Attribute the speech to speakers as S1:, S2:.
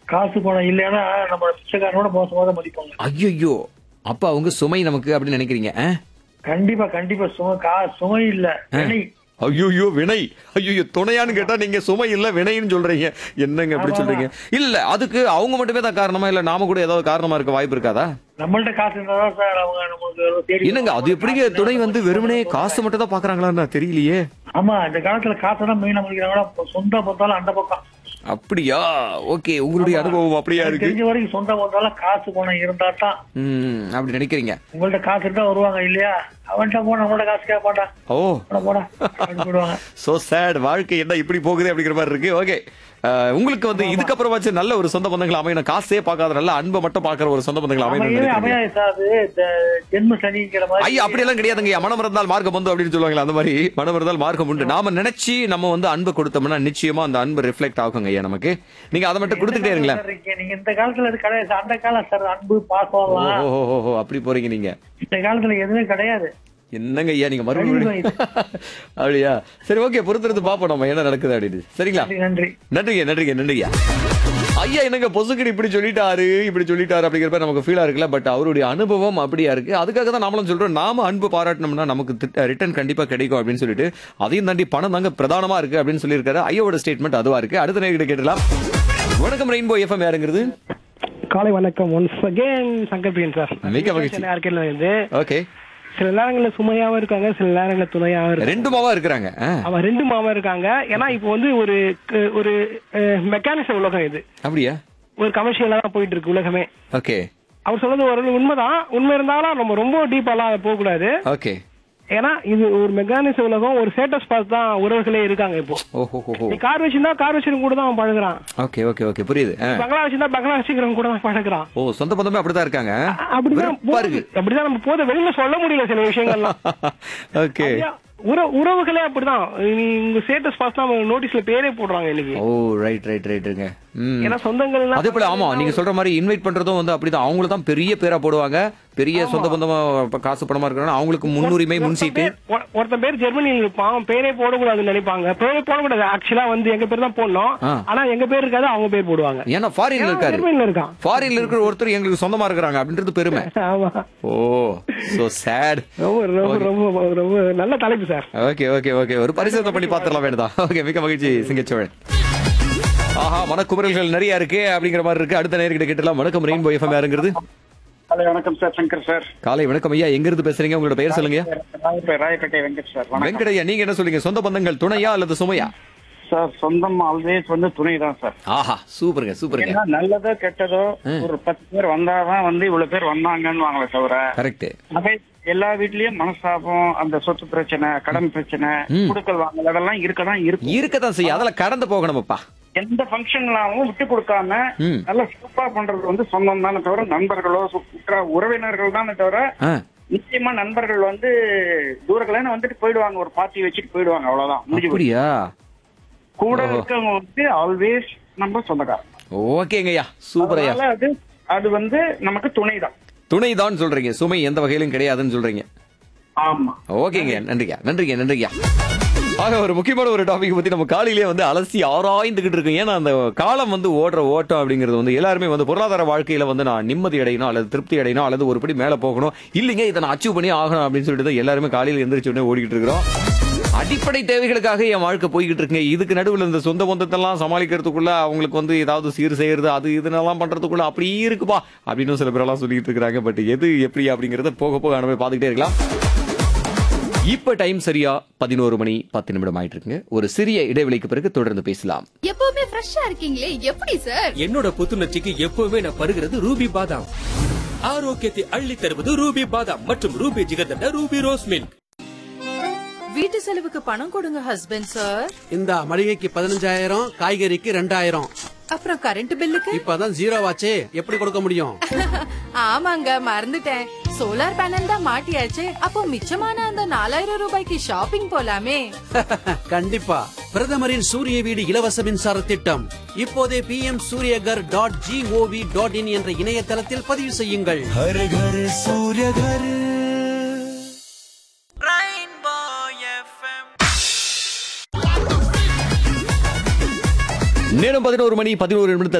S1: காசு பணம் இல்லைன்னா நம்ம பிச்சைக்காரனோட மோசமா தான் மதிப்பாங்க
S2: ஐயோ அப்ப அவங்க சுமை நமக்கு அப்படின்னு நினைக்கிறீங்க ஆ?
S1: கண்டிப்பா கண்டிப்பா சுமை கா சுமை இல்ல வினை
S2: ஐயோ வினை ஐயோ துணையான்னு கேட்டா நீங்க சுமை இல்ல வினைன்னு சொல்றீங்க என்னங்க இப்படி
S1: ஆமா,
S2: சொல்றீங்க இல்ல அதுக்கு அவங்க மட்டுமே தான் காரணமா இல்ல நாம கூட ஏதாவது காரணமா இருக்க வாய்ப்பு இருக்காதா
S1: நம்மள்ட்ட காசு இருந்தாதான் சார் அவங்க நமக்கு தேடி
S2: என்னங்க அது எப்படிங்க துணை வந்து வெறுமனே காசு மட்டும் தான் பாக்குறாங்களான்னு தெரியலையே
S1: ஆமா இந்த காலத்துல காசை தான் மெயினா முடிக்கிறாங்களா சொந்த பார்த்தாலும் அந்த பக்கம்
S2: அப்படியா ஓகே உங்களுடைய அனுபவம் அப்படியா
S1: எனக்கு
S2: இருக்கு
S1: தெரிஞ்ச வரைக்கும் சொந்த பார்த்தாலும் காசு பணம் இருந்தா தான்
S2: ம் அப்படி நினைக்கிறீங்க
S1: உங்கள்ட்ட காசு இருந்தா வருவாங்க இல்லையா அவன்கிட்ட போனா நம்மள்ட்ட காசு கேட்க மாட்டான்
S2: ஓ
S1: போடா போடா அப்படின்னு போயிடுவாங்க
S2: சோ சேட் வாழ்க்கை என்ன இப்படி போகுது அப்படிங்கிற மாதிரி இருக்கு ஓகே உங்களுக்கு வந்து இதுக்கப்புறமாச்சும் நல்ல ஒரு சொந்த பந்தங்கள் அமையணும் காசே பார்க்காத நல்ல அன்பை மட்டும் பாக்குற ஒரு சொந்த பந்தங்கள் அமையணும்
S1: அமையவே
S2: நினைக்கிறீங்க
S1: அமையாது சார் அது இந்த ஜென்ம சனிங்கிற மாதிரி
S2: ஐயா அப்படி எல்லாம் கிடையாதுங்க மனம் இருந்தால் மார்க்கம் வந்து அப்படின்னு சொல்லுவாங்களா அந்த மாதிரி மனம் இருந்தால் மார்க்கம் உண்டு நாம நினைச்சு நம்ம வந்து அன்பை கொடுத்தோம்னா நிச்சயமா அந்த அன்பு ரிஃப்ளெக்ட் ஆகுங்க ஐயா நமக்கு நீங்க அதை மட்டும் கொடுத்துட்டே இருங்களேன்
S1: சார் இருக்கீங்க. நீங்க இந்த காலத்துல அது கிடையாது சார். அந்த காலம் சார் அன்பு பாசம் எல்லாம்
S2: ஓ ஓ, ஓ, ஓ, அப்படி போறீங்க நீங்க
S1: இந்த காலத்துல எதுவுமே கிடையாது
S2: என்னங்க ஐயா நீங்க மறுபடியும் அப்படியா சரி ஓகே பொறுத்திருந்து பாப்போம் நம்ம என்ன நடக்குது அப்படின்னு சரிங்களா
S1: நன்றி, நன்றி
S2: நன்றிங்க நன்றிங்க நன்றிங்க ஐயா என்னங்க பொசுக்கடி இப்படி சொல்லிட்டாரு இப்படி சொல்லிட்டாரு அப்படிங்கிறப்ப நமக்கு ஃபீலா இருக்குல்ல பட் அவருடைய அனுபவம் அப்படியா இருக்கு அதுக்காக தான் நாமளும் சொல்றோம் நாம அன்பு பாராட்டினோம்னா நமக்கு ரிட்டர்ன் கண்டிப்பா கிடைக்கும் அப்படின்னு சொல்லிட்டு அதையும் தாண்டி பணம் தாங்க பிரதானமா இருக்கு அப்படின்னு சொல்லியிருக்காரு ஐயாவோட ஸ்டேட்மெண்ட் அதுவா இருக்கு அடுத்த நேரம் கேட்டலாம் வணக்கம் ரெயின்போ எஃப்எம் யாருங்கிறது
S3: காலை வணக்கம் once again Shankar Priyan sir
S2: மிக்க மகிழ்ச்சி.
S3: சென்னை ஆர்கேட்ல இருந்து
S2: ஓகே
S3: சில நேரங்களில் சுமையாவும் இருக்காங்க சில நேரங்களில் துணையாவும் இருக்காங்க
S2: ரெண்டு மாவா இருக்கிறாங்க ஆ,
S3: அவன் ரெண்டு மாமா இருக்காங்க ஏன்னா இப்போ வந்து ஒரு க- ஒரு மெக்கானிசம் உலகம் இது
S2: அப்படியா
S3: ஒரு கமர்ஷியலா தான் போயிட்டு இருக்கு உலகமே
S2: ஓகே
S3: அவர் சொல்றது ஒரு உண்மைதான் உண்மை இருந்தாலும் நம்ம ரொம்ப டீப்பாலாம் அதை போக கூடாது
S2: ஓகே
S3: ஏன்னா இது ஒரு மெக்கானிசம் உலகம் ஒரு ஸ்டேட்டஸ் பார்த்து தான் உறவுகளே இருக்காங்க இப்போ
S2: ஓஹோ ஹோ
S3: நீ கார் வச்சிருந்தா கார் வச்சிருக்க கூட தான் அவன் பழகுறான்
S2: ஓகே ஓகே ஓகே புரியுது ஆ.
S3: பங்களா வச்சிருந்தா பங்களா வச்சுக்கிறவங்க கூட தான் பழகுறான்
S2: ஓ சொந்த பந்தமே அப்படிதான் இருக்காங்க
S3: அப்படிதான்
S2: வெறுப்பா இருக்கு
S3: போகுது. அப்படிதான் நம்ம போத வெளியில சொல்ல முடியல சில விஷயங்கள்லாம்
S2: ஓகே
S3: ஐயா, உற- உறவுகளே அப்படிதான் நீ உங்க ஸ்டேட்டஸ் பார்த்தா நோட்டீஸ்ல பேரே போடுறாங்க இன்னைக்கு
S2: ஓ ரைட் ரைட் ரைட்டுங்க ம்
S3: ஏன்னா சொந்தங்கள்
S2: அதே போல ஆமா நீங்க சொல்ற மாதிரி இன்வைட் பண்றதும் வந்து அப்படிதான் அவங்கள தான் பெரிய பேரா போடுவாங்க பெரிய சொந்த பந்தமா இப்ப காசு பணமா இருக்கிறாங்க அவங்களுக்கு முன்னுரிமை முன் சீட்டு
S3: ஒருத்தன் பேர் ஜெர்மனியில் இருப்பான் பேரே போடக்கூடாதுன்னு நினைப்பாங்க பேரே போடக்கூடாது ஆக்சுவலா வந்து எங்க பேர் தான் போடணும்
S2: ஆ.
S3: ஆனா எங்க பேர் இருக்காது அவங்க பேர் போடுவாங்க
S2: ஏன்னா ஃபாரின்ல இருக்காரு
S3: ஜெர்மனில இருக்கான்
S2: ஃபாரின்ல இருக்கிற ஒருத்தர் எங்களுக்கு சொந்தமா இருக்கிறாங்க அப்படின்றது பெருமை
S3: ஆமா
S2: ஓ சோ சேட்
S3: ரொம்ப ரொம்ப ரொம்ப ரொம்ப நல்ல தலைப்பு சார்
S2: ஓகே ஓகே ஓகே ஒரு பரிசோதனை பண்ணி பாத்துடலாம் வேண்டா ஓகே மிக்க மகிழ்ச்சி சிங்கச்சோழன் ஆஹா மனக்குமுறல்கள் நிறைய இருக்கு அப்படிங்கிற மாதிரி இருக்கு அடுத்த நேர்கிட்ட கேட்டலாம் வணக்கம் ரெயின்போ எஃப்எம் யாருங்கிறது
S4: ஹலோ வணக்கம் சார் சங்கர் சார்
S2: காலை வணக்கம் ஐயா எங்க இருந்து பேசுறீங்க உங்களோட பெயர் சொல்லுங்க
S4: ராயப்பே- ராயப்பேட்டை வெங்கட் சார் வணக்கம்
S2: வெங்கடையா நீங்க என்ன சொல்றீங்க சொந்த பந்தங்கள் துணையா அல்லது சுமையா
S4: சார் சொந்தம் ஆல்வேஸ் வந்து துணை தான் சார்
S2: ஆஹா சூப்பருங்க சூப்பருங்க
S4: ஏன்னா நல்லதோ கெட்டதோ ஒரு பத்து பேர் வந்தாதான் வந்து இவ்வளவு பேர் வந்தாங்கன்னு வாங்களே தவிர
S2: கரெக்ட்
S4: அதே எல்லா வீட்லயும் மனஸ்தாபம் அந்த சொத்து பிரச்சனை கடன் பிரச்சனை
S2: ம்.
S4: குடுக்கல் வாங்கல் அதெல்லாம் இருக்கதான் இருக்கும்
S2: இருக்கதான் செய்ய அதெல்லாம் கடந்து போகணும்ப்பா
S4: எந்த ஃபங்க்ஷன்லாவும் விட்டு கொடுக்காம
S2: ம்.
S4: நல்ல சிறப்பா பண்றது வந்து சொந்தம் தானே தவிர நண்பர்களோ சுற்ற உறவினர்கள் தானே தவிர
S2: ஆ,
S4: நிச்சயமா நண்பர்கள் வந்து தூரக்கலன்னு வந்துட்டு போயிடுவாங்க ஒரு பார்ட்டி வச்சுட்டு போயிடுவாங்க அவ்வளவுதான் முடிஞ்சு போச்சு.
S2: அப்படியா
S4: கூட
S2: ஓஹோ.
S4: இருக்கவங்க வந்து ஆல்வேஸ் நம்ம சொந்தக்காரன்
S2: ஓகேங்க ஐயா சூப்பர் ஐயா
S4: அதனால அது அது வந்து நமக்கு துணைதான்
S2: துணைதான் சொல்றீங்க சுமை எந்த வகையிலும் கிடையாதுன்னு சொல்றீங்க
S4: ஆமா
S2: ஓகேங்க நன்றிங்க நன்றிங்க நன்றிங்க ஆக ஒரு முக்கியமான ஒரு டாபிக் பத்தி நம்ம காலையிலேயே வந்து அலசி ஆராய்ந்துகிட்டு இருக்கோம் ஏன்னா அந்த காலம் வந்து ஓடுற ஓட்டம் அப்படிங்கிறது வந்து எல்லாருமே வந்து பொருளாதார வாழ்க்கையில வந்து நான் நிம்மதி அடையணும் அல்லது திருப்தி அடையணும் அல்லது ஒருபடி மேல போகணும் இல்லைங்க இதை நான் அச்சீவ் பண்ணி ஆகணும் அப்படின்னு சொல்லிட்டு தான் எல்லாருமே காலையில எந்திரிச்ச உடனே ஓடிக்கிட்டு இருக்கிறோம் அடிப்படை தேவைகளுக்காக என் வாழ்க்கை போய்கிட்டு இருக்குங்க இதுக்கு நடுவில் இந்த சொந்த பந்தத்தெல்லாம் சமாளிக்கிறதுக்குள்ள அவங்களுக்கு வந்து ஏதாவது சீர் செய்யறது அது இதனெல்லாம் பண்றதுக்குள்ள அப்படி இருக்குப்பா அப்படின்னு சில பேரெல்லாம் சொல்லிட்டு இருக்காங்க பட் எது எப்படி அப்படிங்கறத போக போக நம்ம பார்த்துக்கிட்டே இருக்கலாம் இப்ப டைம் சரியா பதினோரு மணி பத்து நிமிடம் ஆயிட்டு இருக்குங்க ஒரு சிறிய இடைவெளிக்கு பிறகு தொடர்ந்து பேசலாம்
S5: எப்பவுமே ஃப்ரெஷ்ஷா இருக்கீங்களே எப்படி சார்
S6: என்னோட புத்துணர்ச்சிக்கு எப்பவுமே நான் பருகிறது ரூபி பாதாம் ஆரோக்கியத்தை அள்ளி தருவது ரூபி பாதாம் மற்றும் Ruby jigarthanda Ruby rose milk
S5: வீட்டு செலவுக்கு பணம் கொடுங்க ஹஸ்பண்ட் சார்
S7: இந்த மளிகைக்கு பதினஞ்சாயிரம் காய்கறிக்கு ரெண்டாயிரம்
S5: அப்புறம் கரண்ட் பில்லுக்கு
S7: இப்பதான் ஜீரோ ஆச்சே எப்படி கொடுக்க முடியும்
S5: ஆமாங்க மறந்துட்டேன் சோலார் பேனல் தான் மாட்டியாச்சு அப்போ மிச்சமான அந்த நாலாயிரம் ரூபாய்க்கு ஷாப்பிங் போலாமே
S7: கண்டிப்பா பிரதமரின் சூரிய வீடு இலவச மின்சார திட்டம் இப்போதே P M Suryaghar dot gov dot in என்ற இணையதளத்தில் பதிவு செய்யுங்கள்
S2: நேரம் பதினோரு மணி பதினோரு நிமிடத்தில்